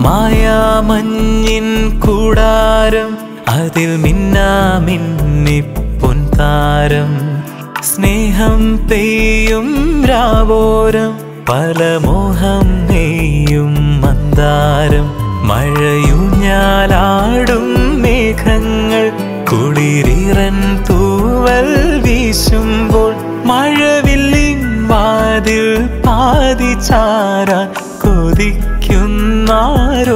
മായാമഞ്ഞിൻ കൂടാരം അതിൽ മിന്നാമിന്നി പൊൻതാരം സ്നേഹം പെയ്യും രാവോരം പല മോഹം നെയ്യും മന്ദാരം മഴയുഞ്ഞാലാടും മേഘങ്ങൾ കുളിരിറൻ തൂവൽ വീശുമ്പോൾ മഴവില്ലിൻ വാതിൽ പാതി ചാരാൻ കൊതിക്കുന്നാരോ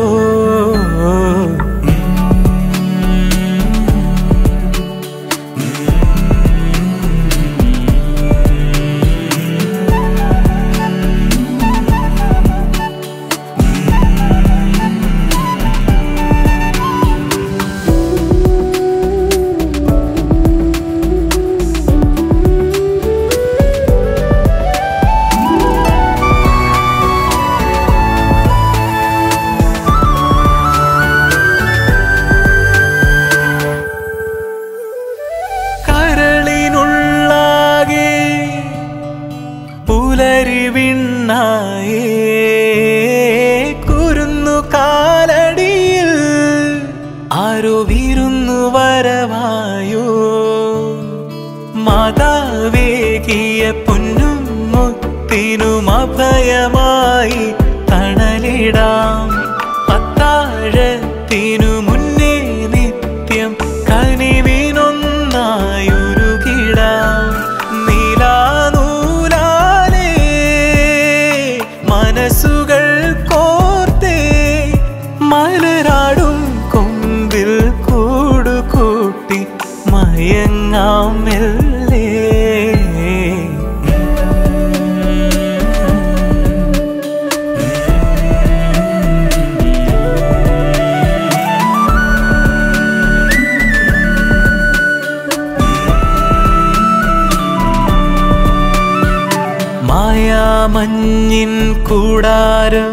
കരളിനുള്ളാകെ പുലരി വിണ്ണായേ കുരുന്നു കാലടിയിൽ ആരോ വീരുന്നു വരവായോ മാതാവേകിയ പൊന്നും മുത്തിനും അഭയമായി തണലിടാം അത്താഴത്തിനു മുന്നേ നിത്യം കനിവിനൊന്നായുരുകിടാം നീലാനൂലാലേ മനസ്സുകൾ കോർത്തേ മലരാടും കൊമ്പിൽ കൂടുകൂട്ടി മയങ്ങാം മെല്ലെ മായാമഞ്ഞിൻ കൂടാരം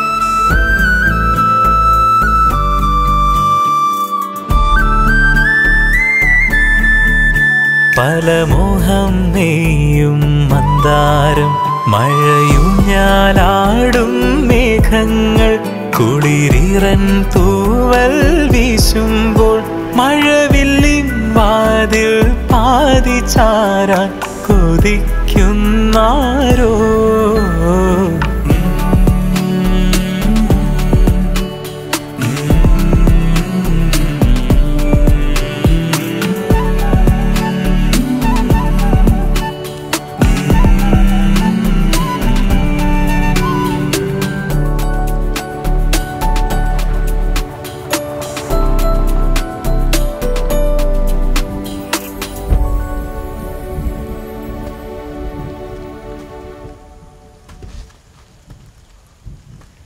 പല മോഹം നെയ്യും മന്ദാരം മഴയുഞ്ഞാലാടും മേഘങ്ങൾ കുളിരിറൻ തൂവൽ വീശുമ്പോൾ മഴവില്ലിൻ വാതിൽ പാതി ചാരാൻ കൊതിക്കുന്നാരോ